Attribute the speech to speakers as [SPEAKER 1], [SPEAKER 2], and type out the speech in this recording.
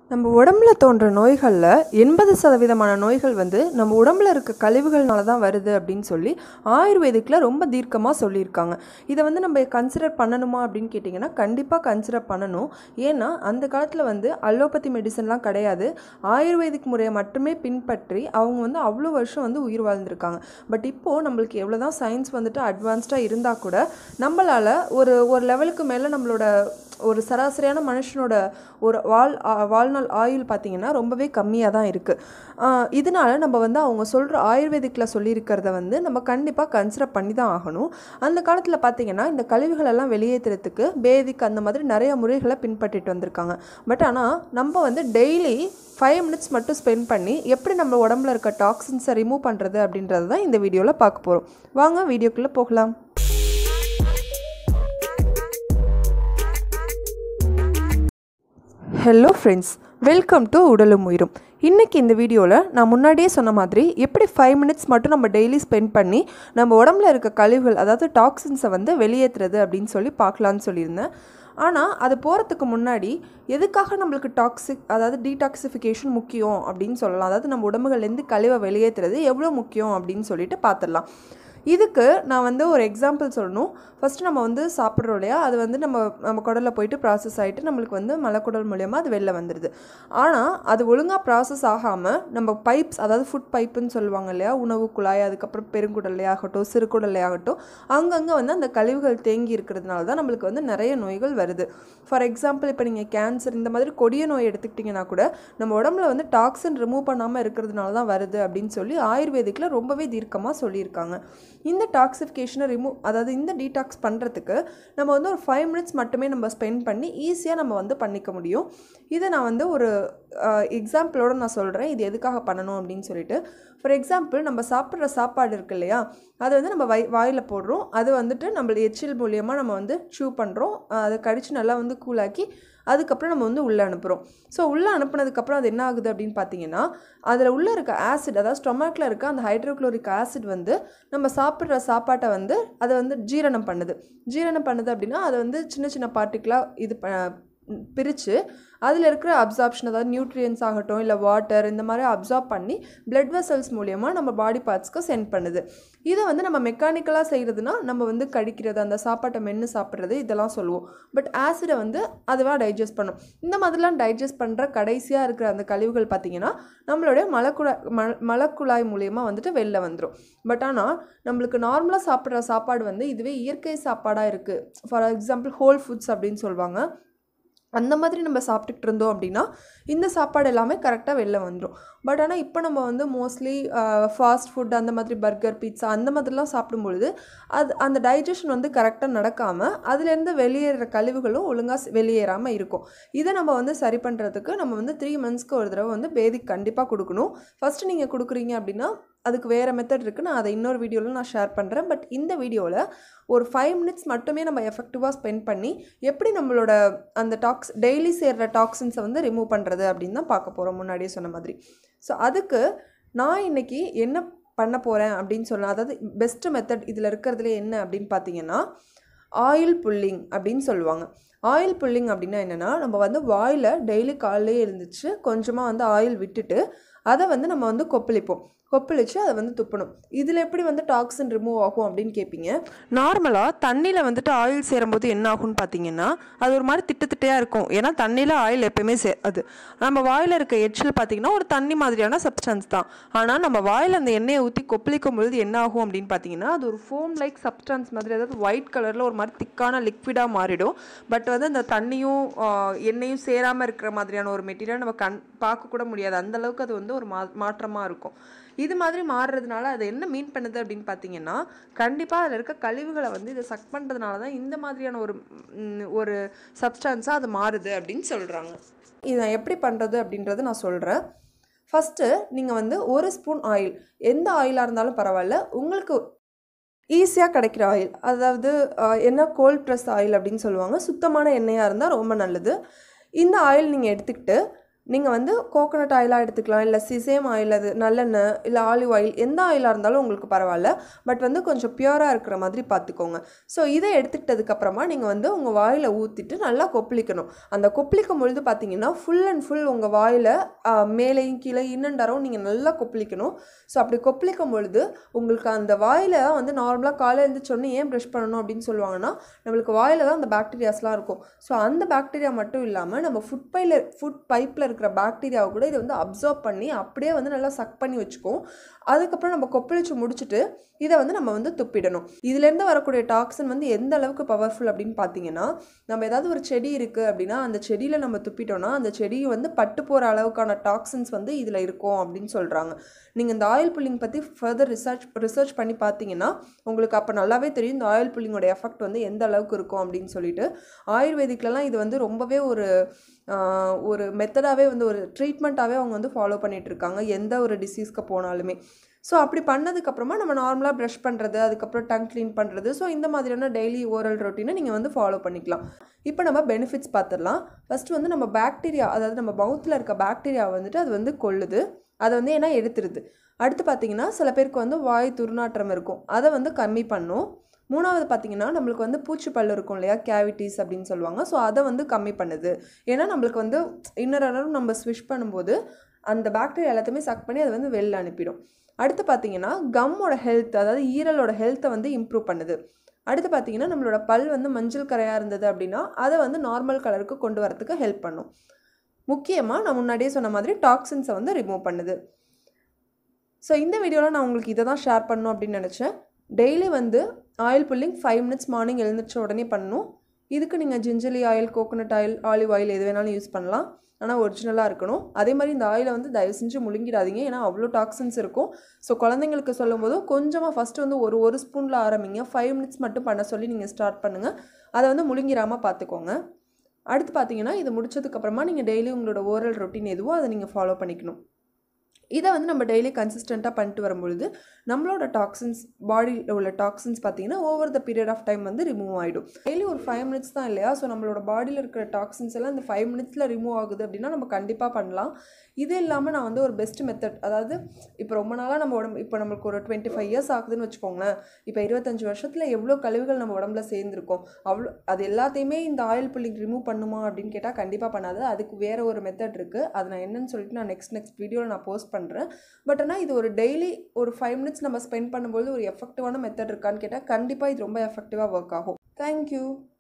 [SPEAKER 1] நம்ம உடம்புல தோன்ற நோய்களில் எண்பது சதவீதமான நோய்கள் வந்து நம்ம உடம்புல இருக்க கழிவுகள்னால தான் வருது அப்படின்னு சொல்லி ஆயுர்வேதிக்கில் ரொம்ப தீர்க்கமாக சொல்லியிருக்காங்க இதை வந்து நம்ம கன்சிடர் பண்ணணுமா அப்படின்னு கேட்டிங்கன்னா கண்டிப்பாக கன்சிடர் பண்ணணும் ஏன்னா அந்த காலத்தில் வந்து அலோபதி மெடிசன்லாம் கிடையாது ஆயுர்வேதிக் முறையை மட்டுமே பின்பற்றி அவங்க வந்து அவ்வளோ வருஷம் வந்து உயிர் வாழ்ந்திருக்காங்க பட் இப்போது நம்மளுக்கு எவ்வளோ தான் சயின்ஸ் வந்துட்டு அட்வான்ஸ்டாக இருந்தால் கூட நம்மளால் ஒரு ஒரு லெவலுக்கு மேலே நம்மளோட ஒரு சராசரியான மனுஷனோட ஒரு வாழ் ஆ- வாழ்நாள் ஆயுள் பார்த்திங்கன்னா ரொம்பவே கம்மியாக தான் இருக்குது இதனால நம்ம வந்து அவங்க சொல்கிற ஆயுர்வேதிக்கில் சொல்லியிருக்கிறத வந்து நம்ம கண்டிப்பாக கன்சிடர் பண்ணி தான் ஆகணும் அந்த காலத்தில் பார்த்திங்கன்னா இந்த கழிவுகளெல்லாம் வெளியேற்றுறதுக்கு பேதிக் அந்த மாதிரி நிறைய முறைகளை பின்பற்றிட்டு வந்திருக்காங்க பட் ஆனால் நம்ம வந்து டெய்லி ஃபைவ் மினிட்ஸ் மட்டும் ஸ்பெண்ட் பண்ணி எப்படி நம்ம உடம்புல இருக்க டாக்ஸின்ஸை ரிமூவ் பண்ணுறது அப்படின்றது தான் இந்த வீடியோவில் பார்க்க போகிறோம் வாங்க வீடியோக்குள்ளே போகலாம் ஹலோ ஃப்ரெண்ட்ஸ் வெல்கம் டு உடலும் உயிரும் இன்றைக்கி இந்த வீடியோவில் நான் முன்னாடியே சொன்ன மாதிரி எப்படி ஃபைவ் மினிட்ஸ் மட்டும் நம்ம டெய்லி ஸ்பெண்ட் பண்ணி நம்ம உடம்புல இருக்க கழிவுகள் அதாவது டாக்ஸின்ஸை வந்து வெளியேற்றுறது அப்படின்னு சொல்லி பார்க்கலான்னு சொல்லியிருந்தேன் ஆனால் அது போகிறதுக்கு முன்னாடி எதுக்காக நம்மளுக்கு டாக்ஸிக் அதாவது டீடாக்சிஃபிகேஷன் முக்கியம் அப்படின்னு சொல்லலாம் அதாவது நம்ம உடம்புகள்லேருந்து கழிவை வெளியேற்றுறது எவ்வளோ முக்கியம் அப்படின்னு சொல்லிட்டு பார்த்துடலாம் இதுக்கு நான் வந்து ஒரு எக்ஸாம்பிள் சொல்லணும் ஃபஸ்ட்டு நம்ம வந்து சாப்பிட்றோம் இல்லையா அது வந்து நம்ம நம்ம குடலில் போயிட்டு ப்ராசஸ் ஆகிட்டு நம்மளுக்கு வந்து மலைக்குடல் மூலயமா அது வெளில வந்துடுது ஆனால் அது ஒழுங்காக ப்ராசஸ் ஆகாமல் நம்ம பைப்ஸ் அதாவது ஃபுட் பைப்புன்னு சொல்லுவாங்க இல்லையா உணவு குழாய் அதுக்கப்புறம் பெருங்குடல்லே ஆகட்டும் சிறுகுடல்லே ஆகட்டும் அங்கங்கே வந்து அந்த கழிவுகள் தேங்கி இருக்கிறதுனால தான் நம்மளுக்கு வந்து நிறைய நோய்கள் வருது ஃபார் எக்ஸாம்பிள் இப்போ நீங்கள் கேன்சர் இந்த மாதிரி கொடிய நோய் எடுத்துக்கிட்டிங்கன்னா கூட நம்ம உடம்புல வந்து டாக்ஸின் ரிமூவ் பண்ணாமல் இருக்கிறதுனால தான் வருது அப்படின்னு சொல்லி ஆயுர்வேதிக்கில் ரொம்பவே தீர்க்கமாக சொல்லியிருக்காங்க இந்த டாக்ஸிஃபிகேஷனை ரிமூவ் அதாவது இந்த டீடாக்ஸ் பண்ணுறதுக்கு நம்ம வந்து ஒரு ஃபைவ் மினிட்ஸ் மட்டுமே நம்ம ஸ்பெண்ட் பண்ணி ஈஸியாக நம்ம வந்து பண்ணிக்க முடியும் இதை நான் வந்து ஒரு எக்ஸாம்பிளோட நான் சொல்கிறேன் இது எதுக்காக பண்ணணும் அப்படின்னு சொல்லிட்டு ஃபார் எக்ஸாம்பிள் நம்ம சாப்பிட்ற சாப்பாடு இருக்கு இல்லையா அது வந்து நம்ம வை வாயில் போடுறோம் அது வந்துட்டு நம்ம எச்சில் மூலியமாக நம்ம வந்து ஷூ பண்ணுறோம் அதை கடிச்சு நல்லா வந்து கூலாக்கி அதுக்கப்புறம் நம்ம வந்து உள்ளே அனுப்புகிறோம் ஸோ உள்ளே அனுப்புனதுக்கப்புறம் அது என்ன ஆகுது அப்படின்னு பார்த்தீங்கன்னா அதில் உள்ளே இருக்க ஆசிட் அதாவது ஸ்டொமக்கில் இருக்க அந்த ஹைட்ரோக்ளோரிக் ஆசிட் வந்து நம்ம சாப்பிட்ற சாப்பாட்டை வந்து அதை வந்து ஜீரணம் பண்ணுது ஜீரணம் பண்ணுது அப்படின்னா அதை வந்து சின்ன சின்ன பார்ட்டிக்கலாக இது ப பிரித்து அதில் இருக்கிற அப்சார்ப்ஷன் அதாவது நியூட்ரியன்ஸ் ஆகட்டும் இல்லை வாட்டர் இந்த மாதிரி அப்சார்ப் பண்ணி பிளட் வெசல்ஸ் மூலியமாக நம்ம பாடி பார்ட்ஸ்க்கு சென்ட் பண்ணுது இதை வந்து நம்ம மெக்கானிக்கலாக செய்கிறதுனா நம்ம வந்து கடிக்கிறது அந்த சாப்பாட்டை மென்று சாப்பிட்றது இதெல்லாம் சொல்லுவோம் பட் ஆசிடை வந்து அதுவாக டைஜஸ்ட் பண்ணும் இந்த மாதிரிலாம் டைஜஸ்ட் பண்ணுற கடைசியாக இருக்கிற அந்த கழிவுகள் பார்த்திங்கன்னா நம்மளுடைய மலக்குழாய் ம மலக்குழாய் மூலியமாக வந்துட்டு வெளில வந்துடும் பட் ஆனால் நம்மளுக்கு நார்மலாக சாப்பிட்ற சாப்பாடு வந்து இதுவே இயற்கை சாப்பாடாக இருக்குது ஃபார் எக்ஸாம்பிள் ஹோல் ஃபுட்ஸ் அப்படின்னு சொல்லுவாங்க அந்த மாதிரி நம்ம சாப்பிட்டுக்கிட்டு இருந்தோம் அப்படின்னா இந்த சாப்பாடு எல்லாமே கரெக்டாக வெளில வந்துடும் பட் ஆனால் இப்போ நம்ம வந்து மோஸ்ட்லி ஃபாஸ்ட் ஃபுட் அந்த மாதிரி பர்கர் பீட்சா அந்த மாதிரிலாம் சாப்பிடும்பொழுது அது அந்த டைஜஷன் வந்து கரெக்டாக நடக்காமல் அதுலேருந்து வெளியேற கழிவுகளும் ஒழுங்காக வெளியேறாமல் இருக்கும் இதை நம்ம வந்து சரி பண்ணுறதுக்கு நம்ம வந்து த்ரீ மந்த்ஸ்க்கு ஒரு தடவை வந்து பேதிக் கண்டிப்பாக கொடுக்கணும் ஃபஸ்ட்டு நீங்கள் கொடுக்குறீங்க அப்படின்னா அதுக்கு வேறு மெத்தட் இருக்குது நான் அதை இன்னொரு வீடியோவில் நான் ஷேர் பண்ணுறேன் பட் இந்த வீடியோவில் ஒரு ஃபைவ் மினிட்ஸ் மட்டுமே நம்ம எஃபெக்டிவாக ஸ்பெண்ட் பண்ணி எப்படி நம்மளோட அந்த டாக்ஸ் டெய்லி சேர்ற டாக்ஸின்ஸை வந்து ரிமூவ் பண்ணுறது அப்படின்னு தான் பார்க்க போகிறோம் முன்னாடியே சொன்ன மாதிரி ஸோ அதுக்கு நான் இன்னைக்கு என்ன பண்ண போகிறேன் அப்படின்னு சொன்னால் அதாவது பெஸ்ட்டு மெத்தட் இதில் இருக்கிறதுல என்ன அப்படின்னு பார்த்தீங்கன்னா ஆயில் புல்லிங் அப்படின்னு சொல்லுவாங்க ஆயில் புல்லிங் அப்படின்னா என்னென்னா நம்ம வந்து வாயில் டெய்லி காலையிலே எழுந்துச்சு கொஞ்சமாக வந்து ஆயில் விட்டுட்டு அதை வந்து நம்ம வந்து கொப்பளிப்போம் கொப்பளிச்சு அதை வந்து துப்பணும் இதில் எப்படி வந்து டாக்ஸின் ரிமூவ் ஆகும் அப்படின்னு கேட்பீங்க நார்மலாக தண்ணியில் வந்துட்டு ஆயில் சேரும்போது என்ன ஆகும்னு பார்த்தீங்கன்னா அது ஒரு மாதிரி திட்டு திட்டையாக இருக்கும் ஏன்னா தண்ணியில் ஆயில் எப்பயுமே சே அது நம்ம வாயில் இருக்க எச்சில் பார்த்தீங்கன்னா ஒரு தண்ணி மாதிரியான சப்ஸ்டன்ஸ் தான் ஆனால் நம்ம வாயில் அந்த எண்ணெயை ஊற்றி கொப்பளிக்கும் பொழுது என்ன ஆகும் அப்படின்னு பார்த்தீங்கன்னா அது ஒரு ஃபோம் லைக் சப்ஸ்டன்ஸ் மாதிரி அதாவது ஒயிட் கலரில் ஒரு மாதிரி திக்கான லிக்விடாக மாறிடும் பட் வந்து அந்த தண்ணியும் ஆஹ், எண்ணெயும் சேராமல் இருக்கிற மாதிரியான ஒரு மெட்டீரியல் நம்ம கண் பார்க்க கூட முடியாது அந்த அளவுக்கு அது வந்து ஒரு மா மாற்றமாக இருக்கும் இது மாதிரி மாறுறதுனால அது என்ன மீன் பண்ணுது அப்படின்னு பார்த்தீங்கன்னா கண்டிப்பாக அதில் இருக்க கழிவுகளை வந்து இதை சக் பண்ணுறதுனால தான் இந்த மாதிரியான ஒரு ம், ஒரு சப்ஸ்டான்ஸாக அது மாறுது அப்படின்னு சொல்கிறாங்க இதை எப்படி பண்ணுறது அப்படின்றது நான் சொல்கிறேன் ஃபஸ்ட்டு நீங்கள் வந்து ஒரு ஸ்பூன் ஆயில் எந்த ஆயிலாக இருந்தாலும் பரவாயில்ல உங்களுக்கு ஈஸியாக கிடைக்கிற ஆயில் அதாவது ஆஹ், என்ன கோல்ட் ப்ரெஸ் ஆயில் அப்படின்னு சொல்லுவாங்க சுத்தமான எண்ணெயாக இருந்தால் ரொம்ப நல்லது இந்த ஆயில் நீங்கள் எடுத்துக்கிட்டு நீங்கள் வந்து கோகோனட் ஆயிலாக எடுத்துக்கலாம் இல்லை சிசேம் ஆயில் அது நல்லெண்ணெய் இல்லை ஆலிவ் ஆயில் எந்த ஆயிலாக இருந்தாலும் உங்களுக்கு பரவாயில்ல பட் வந்து கொஞ்சம் பியூராக இருக்கிற மாதிரி பார்த்துக்கோங்க ஸோ இதை எடுத்துக்கிட்டதுக்கப்புறமா நீங்கள் வந்து உங்கள் வாயில் ஊற்றிட்டு நல்லா கொப்பளிக்கணும் அந்த கொப்பளிக்கும் பொழுது பார்த்தீங்கன்னா ஃபுல் அண்ட் ஃபுல் உங்கள் வாயில் மேலேயும் கீழே இன்னண்டரும் நீங்கள் நல்லா கொப்பளிக்கணும் ஸோ அப்படி கொப்பளிக்கும் பொழுது உங்களுக்கு அந்த வாயில் வந்து நார்மலாக காலையில் எழுந்திரிச்சோன்னே ஏன் ப்ரஷ் பண்ணணும் அப்படின்னு சொல்லுவாங்கன்னா நம்மளுக்கு வாயில் தான் அந்த பாக்டீரியாஸ்லாம் இருக்கும் ஸோ அந்த பாக்டீரியா மட்டும் இல்லாமல் நம்ம ஃபுட் பையில் ஃபுட் பைப்பில் இருக்கிற பாக்டீரியாவை கூட இதை வந்து அப்சர்வ் பண்ணி அப்படியே வந்து நல்லா சக் பண்ணி வச்சுக்கும் அதுக்கப்புறம் நம்ம கொப்பளிச்சு முடிச்சுட்டு இதை வந்து நம்ம வந்து துப்பிடணும் இதுலேருந்து வரக்கூடிய டாக்ஸின் வந்து எந்த அளவுக்கு பவர்ஃபுல் அப்படின்னு பார்த்தீங்கன்னா நம்ம ஏதாவது ஒரு செடி இருக்குது அப்படின்னா அந்த செடியில் நம்ம துப்பிட்டோம்னா அந்த செடி வந்து பட்டு போகிற அளவுக்கான டாக்ஸின்ஸ் வந்து இதில் இருக்கும் அப்படின்னு சொல்கிறாங்க நீங்கள் இந்த ஆயில் புல்லிங் பற்றி ஃபர்தர் ரிசர்ச் ரிசர்ச் பண்ணி பார்த்தீங்கன்னா உங்களுக்கு அப்போ நல்லாவே தெரியும் இந்த ஆயில் புல்லிங்கோட எஃபெக்ட் வந்து எந்த அளவுக்கு இருக்கும் அப்படின்னு சொல்லிட்டு ஆயுர்வேதிக்லலாம் இது வந்து ரொம்பவே ஒரு ஆஹ், ஒரு மெத்தடாகவே வந்து ஒரு ட்ரீட்மெண்ட்டாகவே அவங்க வந்து ஃபாலோ பண்ணிட்டு இருக்காங்க எந்த ஒரு டிசீஸ்க்கு போனாலுமே ஸோ அப்படி பண்ணதுக்கப்புறமா நம்ம நார்மலாக ப்ரஷ் பண்ணுறது அதுக்கப்புறம் டங் க்ளீன் பண்ணுறது ஸோ இந்த மாதிரியான டெய்லி ஓரல் ரொட்டீனை நீங்கள் வந்து ஃபாலோ பண்ணிக்கலாம் இப்போ நம்ம பெனிஃபிட்ஸ் பார்த்துடலாம் ஃபஸ்ட்டு வந்து நம்ம பாக்டீரியா அதாவது நம்ம மவுத்தில் இருக்க பாக்டீரியா வந்துட்டு அது வந்து கொல்லுது அதை வந்து ஏன்னா எடுத்துருது அடுத்து பார்த்தீங்கன்னா சில பேருக்கு வந்து வாய் துர்நாற்றம் இருக்கும் அதை வந்து கம்மி பண்ணும் மூணாவது பார்த்தீங்கன்னா நம்மளுக்கு வந்து பூச்சிப்பல் இருக்கும் இல்லையா கேவிட்டிஸ் அப்படின்னு சொல்லுவாங்க ஸோ அதை வந்து கம்மி பண்ணுது ஏன்னா நம்மளுக்கு வந்து இன்னொரு அளவு நம்ம ஸ்விஷ் பண்ணும்போது அந்த பாக்டீரியா எல்லாத்தையுமே சக் பண்ணி அதை வந்து வெளில அனுப்பிடும் அடுத்து பார்த்தீங்கன்னா கம்மோட ஹெல்த் அதாவது ஈரலோட ஹெல்த்தை வந்து இம்ப்ரூவ் பண்ணுது அடுத்து பார்த்தீங்கன்னா நம்மளோட பல் வந்து மஞ்சள் கரையாக இருந்தது அப்படின்னா அதை வந்து நார்மல் கலருக்கு கொண்டு வரதுக்கு ஹெல்ப் பண்ணும் முக்கியமாக நான் முன்னாடியே சொன்ன மாதிரி டாக்ஸின்ஸை வந்து ரிமூவ் பண்ணுது ஸோ இந்த வீடியோவில் நான் உங்களுக்கு இதை தான் ஷேர் பண்ணணும் அப்படின்னு நினச்சேன் டெய்லி வந்து oil pulling five minutes morning எழுந்திரிச்ச உடனே பண்ணணும் இதுக்கு நீங்கள் gingelly oil coconut oil olive oil எது வேணாலும் யூஸ் பண்ணலாம் ஆனால் ஒரிஜினலாக இருக்கணும் அதே மாதிரி இந்த ஆயிலை வந்து தயவு செஞ்சு முழுங்கிடாதீங்க ஏன்னா அவ்வளோ டாக்ஸின்ஸ் இருக்கும் ஸோ குழந்தைங்களுக்கு சொல்லும்போது கொஞ்சமாக ஃபஸ்ட்டு வந்து ஒரு ஒரு ஸ்பூனில் ஆரம்பிங்க ஃபைவ் மினிட்ஸ் மட்டும் பண்ண சொல்லி நீங்கள் ஸ்டார்ட் பண்ணுங்கள் அதை வந்து முழுங்கிராமல் பார்த்துக்கோங்க அடுத்து பார்த்தீங்கன்னா இது முடிச்சதுக்கப்புறமா நீங்கள் டெய்லி உங்களோட ஓரல் ரொட்டீன் எதுவோ அதை நீங்கள் ஃபாலோ பண்ணிக்கணும் இதை வந்து நம்ம டெய்லி கன்சிஸ்டண்ட்டாக பண்ணிட்டு வரும்பொழுது நம்மளோட டாக்ஸின்ஸ் பாடியில் உள்ள டாக்ஸின்ஸ் பார்த்தீங்கன்னா over the period of time வந்து ரிமூவ் ஆகிடும் டெய்லி ஒரு ஃபைவ் மினிட்ஸ் தான் இல்லையா ஸோ நம்மளோட பாடியில் இருக்கிற டாக்ஸின்ஸ் எல்லாம் இந்த ஃபைவ் மினிட்ஸில் ரிமூவ் ஆகுது அப்படின்னா நம்ம கண்டிப்பாக பண்ணலாம் இது இல்லாமல் நான் வந்து ஒரு பெஸ்ட் மெத்தட் அதாவது இப்போ ரொம்ப நாளாக நம்ம உடம்பு இப்போ நம்மளுக்கு ஒரு டுவெண்ட்டி ஃபைவ் இயர்ஸ் ஆகுதுன்னு வச்சுக்கோங்களேன் இப்போ இருபத்தஞ்சு வருஷத்தில் எவ்வளோ கழிவுகள் நம்ம உடம்புல சேர்ந்துருக்கோம் அவ்வளோ அது எல்லாத்தையுமே இந்த ஆயில் புல்லிங் ரிமூவ் பண்ணுமா அப்படின்னு கேட்டால் கண்டிப்பாக பண்ணாது அதுக்கு வேறு ஒரு மெத்தட் இருக்குது அது நான் என்னன்னு சொல்லிட்டு நான் நெக்ஸ்ட் நெக்ஸ்ட் வீடியோவில் நான் போஸ்ட் பண்ணுறேன் பட் ஆனால் இது ஒரு டெய்லி ஒரு ஃபைவ் மினிட்ஸ் நம்ம ஸ்பெண்ட் பண்ணும்போது ஒரு எஃபெக்டிவான மெத்தட் இருக்கான்னு கேட்டால் கண்டிப்பாக இது ரொம்ப எஃபெக்டிவாக ஒர்க் ஆகும் தேங்க்யூ